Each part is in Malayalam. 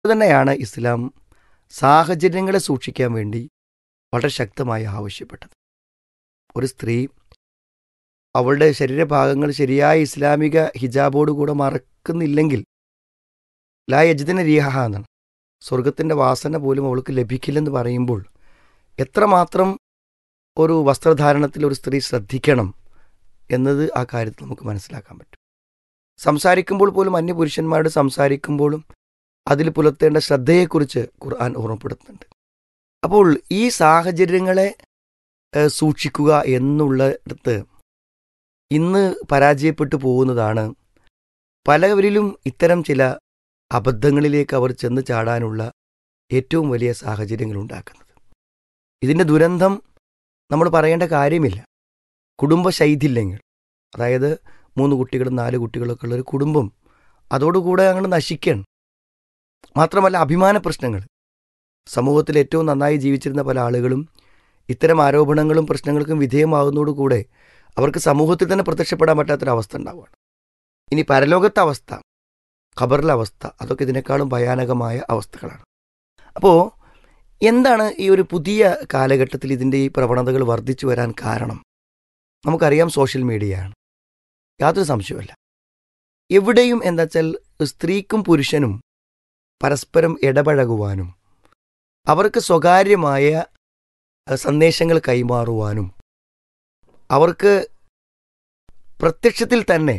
തന്നെയാണ് ഇസ്ലാം സാഹചര്യങ്ങളെ സൂക്ഷിക്കാൻ വേണ്ടി വളരെ ശക്തമായി ആവശ്യപ്പെട്ടത് ഒരു സ്ത്രീ അവളുടെ ശരീരഭാഗങ്ങൾ ശരിയായ ഇസ്ലാമിക ഹിജാബോടുകൂടെ മറക്കുന്നില്ലെങ്കിൽ ലാ യജിദിന രീഹ എന്നാണ് സ്വർഗത്തിൻ്റെ വാസന പോലും അവൾക്ക് ലഭിക്കില്ലെന്ന് പറയുമ്പോൾ എത്രമാത്രം ഒരു വസ്ത്രധാരണത്തിൽ ഒരു സ്ത്രീ ശ്രദ്ധിക്കണം എന്നത് ആ കാര്യത്തിൽ നമുക്ക് മനസ്സിലാക്കാൻ പറ്റും സംസാരിക്കുമ്പോൾ പോലും അന്യപുരുഷന്മാരോട് സംസാരിക്കുമ്പോഴും അതിൽ പുലർത്തേണ്ട ശ്രദ്ധയെക്കുറിച്ച് ഖുർആൻ ഓർമ്മപ്പെടുത്തുന്നുണ്ട് അപ്പോൾ ഈ സാഹചര്യങ്ങളെ ഏഹ്, സൂക്ഷിക്കുക എന്നുള്ളിടത്ത് ഇന്ന് പരാജയപ്പെട്ടു പോകുന്നതാണ് പലവരിലും ഇത്തരം ചില അബദ്ധങ്ങളിലേക്ക് അവർ ചെന്ന് ചാടാനുള്ള ഏറ്റവും വലിയ സാഹചര്യങ്ങൾ ഉണ്ടാക്കുന്നത് ഇതിൻ്റെ ദുരന്തം നമ്മൾ പറയേണ്ട കാര്യമില്ല കുടുംബ ശൈഥില്യങ്ങൾ അതായത് മൂന്ന് കുട്ടികളും നാല് കുട്ടികളൊക്കെ ഉള്ള ഒരു കുടുംബം അതോടുകൂടെ അങ്ങോട്ട് നശിക്കുകയാണ് മാത്രമല്ല അഭിമാന പ്രശ്നങ്ങൾ സമൂഹത്തിൽ ഏറ്റവും നന്നായി ജീവിച്ചിരുന്ന പല ആളുകളും ഇത്തരം ആരോപണങ്ങളും പ്രശ്നങ്ങൾക്കും വിധേയമാകുന്നതോടുകൂടെ അവർക്ക് സമൂഹത്തിൽ തന്നെ പ്രത്യക്ഷപ്പെടാൻ പറ്റാത്തൊരവസ്ഥ ഉണ്ടാവുകയാണ് ഇനി പരലോകത്തെ അവസ്ഥ ഖബറിലെ അവസ്ഥ അതൊക്കെ ഇതിനേക്കാളും ഭയാനകമായ അവസ്ഥകളാണ് അപ്പോൾ എന്താണ് ഈ ഒരു പുതിയ കാലഘട്ടത്തിൽ ഇതിൻ്റെ ഈ പ്രവണതകൾ വർദ്ധിച്ചു വരാൻ കാരണം നമുക്കറിയാം സോഷ്യൽ മീഡിയയാണ് യാതൊരു സംശയമല്ല എവിടെയും എന്താ വെച്ചാൽ സ്ത്രീക്കും പുരുഷനും പരസ്പരം ഇടപഴകുവാനും അവർക്ക് സ്വകാര്യമായ അഹ്, സന്ദേശങ്ങൾ കൈമാറുവാനും അവർക്ക് പ്രത്യക്ഷത്തിൽ തന്നെ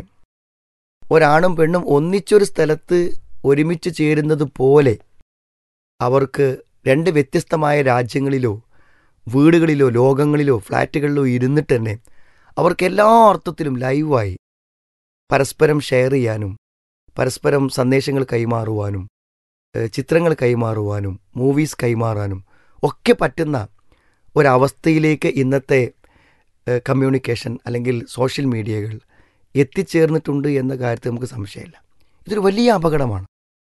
ഒരാണും പെണ്ണും ഒന്നിച്ചൊരു സ്ഥലത്ത് ഒരുമിച്ച് ചേരുന്നത് പോലെ അവർക്ക് രണ്ട് വ്യത്യസ്തമായ രാജ്യങ്ങളിലോ വീടുകളിലോ ലോകങ്ങളിലോ ഫ്ലാറ്റുകളിലോ ഇരുന്നിട്ട് തന്നെ അവർക്ക് എല്ലാ അർത്ഥത്തിലും ലൈവായി പരസ്പരം ഷെയർ ചെയ്യാനും പരസ്പരം സന്ദേശങ്ങൾ കൈമാറുവാനും ഏഹ് ചിത്രങ്ങൾ കൈമാറുവാനും മൂവീസ് കൈമാറാനും ഒക്കെ പറ്റുന്ന ഒരവസ്ഥയിലേക്ക് ഇന്നത്തെ ഏഹ് കമ്മ്യൂണിക്കേഷൻ അല്ലെങ്കിൽ സോഷ്യൽ മീഡിയകൾ എത്തിച്ചേർന്നിട്ടുണ്ട് എന്ന കാര്യത്തിൽ നമുക്ക് സംശയമില്ല ഇതൊരു വലിയ അപകടമാണ്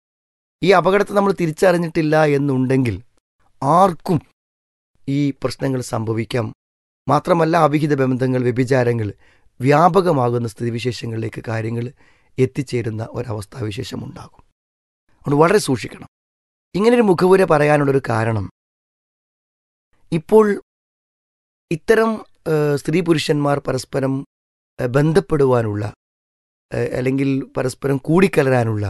ഈ അപകടത്തെ നമ്മൾ തിരിച്ചറിഞ്ഞിട്ടില്ല എന്നുണ്ടെങ്കിൽ ആർക്കും ഈ പ്രശ്നങ്ങൾ സംഭവിക്കാം മാത്രമല്ല അവിഹിത ബന്ധങ്ങൾ വ്യഭിചാരങ്ങൾ വ്യാപകമാകുന്ന സ്ഥിതിവിശേഷങ്ങളിലേക്ക് കാര്യങ്ങൾ എത്തിച്ചേരുന്ന ഒരവസ്ഥാവിശേഷം ഉണ്ടാകും അതുകൊണ്ട് വളരെ സൂക്ഷിക്കണം ഇങ്ങനൊരു മുഖവുര പറയാനുള്ളൊരു കാരണം ഇപ്പോൾ ഇത്തരം ഏഹ്, സ്ത്രീ പുരുഷന്മാർ പരസ്പരം ഏഹ്, ബന്ധപ്പെടുവാനുള്ള ഏഹ്, അല്ലെങ്കിൽ പരസ്പരം കൂടിക്കലരാനുള്ള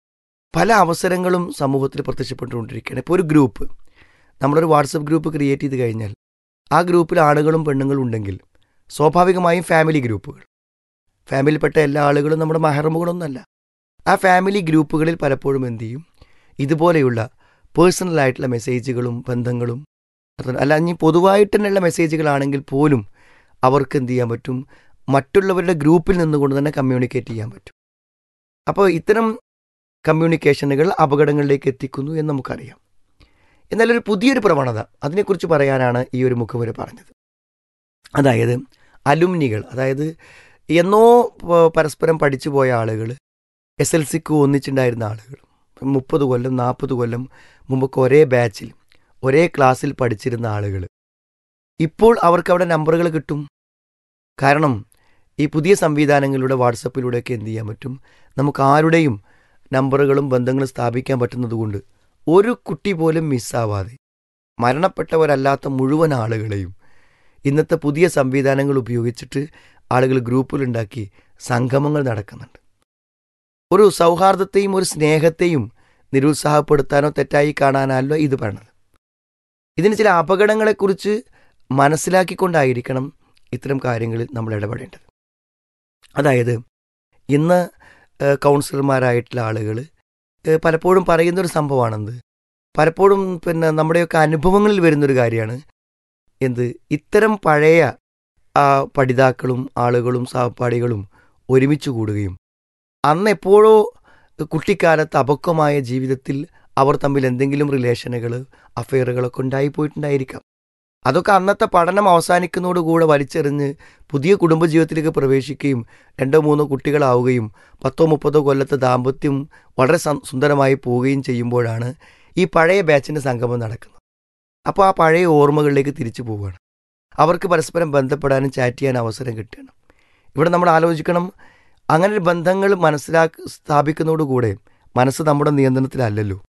പല അവസരങ്ങളും സമൂഹത്തിൽ പ്രത്യക്ഷപ്പെട്ടുകൊണ്ടിരിക്കുകയാണ് ഇപ്പോൾ ഒരു ഗ്രൂപ്പ് നമ്മളൊരു വാട്സപ്പ് ഗ്രൂപ്പ് ക്രിയേറ്റ് ചെയ്ത് കഴിഞ്ഞാൽ ആ ഗ്രൂപ്പിൽ ആണുങ്ങളും പെണ്ണുങ്ങളും ഉണ്ടെങ്കിൽ സ്വാഭാവികമായും ഫാമിലി ഗ്രൂപ്പുകൾ ഫാമിലിയിൽപ്പെട്ട എല്ലാ ആളുകളും നമ്മുടെ മഹറമുകളൊന്നുമല്ല ആ ഫാമിലി ഗ്രൂപ്പുകളിൽ പലപ്പോഴും എന്ത് ചെയ്യും ഇതുപോലെയുള്ള പേഴ്സണലായിട്ടുള്ള മെസ്സേജുകളും ബന്ധങ്ങളും അത് അല്ല ഇനി പൊതുവായിട്ട് തന്നെയുള്ള മെസ്സേജുകളാണെങ്കിൽ പോലും അവർക്ക് എന്ത് ചെയ്യാൻ പറ്റും മറ്റുള്ളവരുടെ ഗ്രൂപ്പിൽ നിന്നുകൊണ്ട് തന്നെ കമ്മ്യൂണിക്കേറ്റ് ചെയ്യാൻ പറ്റും അപ്പോൾ ഇത്തരം കമ്മ്യൂണിക്കേഷനുകൾ അപകടങ്ങളിലേക്ക് എത്തിക്കുന്നു എന്ന് നമുക്കറിയാം എന്നാൽ ഒരു പുതിയൊരു പ്രവണത അതിനെക്കുറിച്ച് പറയാനാണ് ഈ ഒരു മുഖവുര പറഞ്ഞത് അതായത് അലുമിനികൾ അതായത് എന്നോ പ- പരസ്പരം പഠിച്ചു പോയ ആളുകൾ എസ് എൽ സിക്ക് ഒന്നിച്ചുണ്ടായിരുന്ന ആളുകൾ മുപ്പത് കൊല്ലം നാൽപ്പത് കൊല്ലം മുമ്പൊക്കെ ഒരേ ബാച്ചിൽ ഒരേ ക്ലാസ്സിൽ പഠിച്ചിരുന്ന ആളുകൾ ഇപ്പോൾ അവർക്ക് അവിടെ നമ്പറുകൾ കിട്ടും കാരണം ഈ പുതിയ സംവിധാനങ്ങളിലൂടെ വാട്സപ്പിലൂടെയൊക്കെ എന്ത് ചെയ്യാൻ പറ്റും നമുക്ക് ആരുടെയും നമ്പറുകളും ബന്ധങ്ങളും സ്ഥാപിക്കാൻ പറ്റുന്നതുകൊണ്ട് ഒരു കുട്ടി പോലും മിസ്സാവാതെ മരണപ്പെട്ടവരല്ലാത്ത മുഴുവൻ ആളുകളെയും ഇന്നത്തെ പുതിയ സംവിധാനങ്ങൾ ഉപയോഗിച്ചിട്ട് ആളുകൾ ഗ്രൂപ്പിലുണ്ടാക്കി സംഗമങ്ങൾ നടക്കുന്നുണ്ട് ഒരു സൗഹാർദ്ദത്തെയും ഒരു സ്നേഹത്തെയും നിരുത്സാഹപ്പെടുത്താനോ തെറ്റായി കാണാനല്ലോ ഇത് പറയണത് ഇതിന് ചില അപകടങ്ങളെക്കുറിച്ച് മനസ്സിലാക്കിക്കൊണ്ടായിരിക്കണം ഇത്തരം കാര്യങ്ങളിൽ നമ്മൾ ഇടപെടേണ്ടത് അതായത് ഇന്ന് ഏഹ്, കൗൺസിലർമാരായിട്ടുള്ള ആളുകൾ ഏഹ്, പലപ്പോഴും പറയുന്നൊരു സംഭവമാണെന്ത് പലപ്പോഴും പിന്നെ നമ്മുടെയൊക്കെ അനുഭവങ്ങളിൽ വരുന്നൊരു കാര്യമാണ് എന്ത് ഇത്തരം പഴയ ആ പഠിതാക്കളും ആളുകളും സഹപാഠികളും ഒരുമിച്ച് കൂടുകയും അന്ന് എപ്പോഴോ കുട്ടിക്കാലത്ത് അപക്വമായ ജീവിതത്തിൽ അവർ തമ്മിൽ എന്തെങ്കിലും റിലേഷനുകൾ അഫെയറുകളൊക്കെ ഉണ്ടായി പോയിട്ടുണ്ടായിരിക്കാം അതൊക്കെ അന്നത്തെ പഠനം അവസാനിക്കുന്നതോടുകൂടെ വലിച്ചെറിഞ്ഞ് പുതിയ കുടുംബജീവിതത്തിലേക്ക് പ്രവേശിക്കുകയും രണ്ടോ മൂന്നോ കുട്ടികളാവുകയും പത്തോ മുപ്പതോ കൊല്ലത്തെ ദാമ്പത്യം വളരെ സം- സുന്ദരമായി പോവുകയും ചെയ്യുമ്പോഴാണ് ഈ പഴയ ബാച്ചിൻ്റെ സംഗമം നടക്കുന്നത് അപ്പോൾ ആ പഴയ ഓർമ്മകളിലേക്ക് തിരിച്ചു പോവുകയാണ് അവർക്ക് പരസ്പരം ബന്ധപ്പെടാനും ചാറ്റ് ചെയ്യാൻ അവസരം കിട്ടുകയാണ് ഇവിടെ നമ്മൾ ആലോചിക്കണം അങ്ങനെ ഒരു ബന്ധങ്ങൾ മനസ്സിലാക്കി സ്ഥാപിക്കുന്നതോടുകൂടെ മനസ്സ് നമ്മുടെ നിയന്ത്രണത്തിലല്ലല്ലോ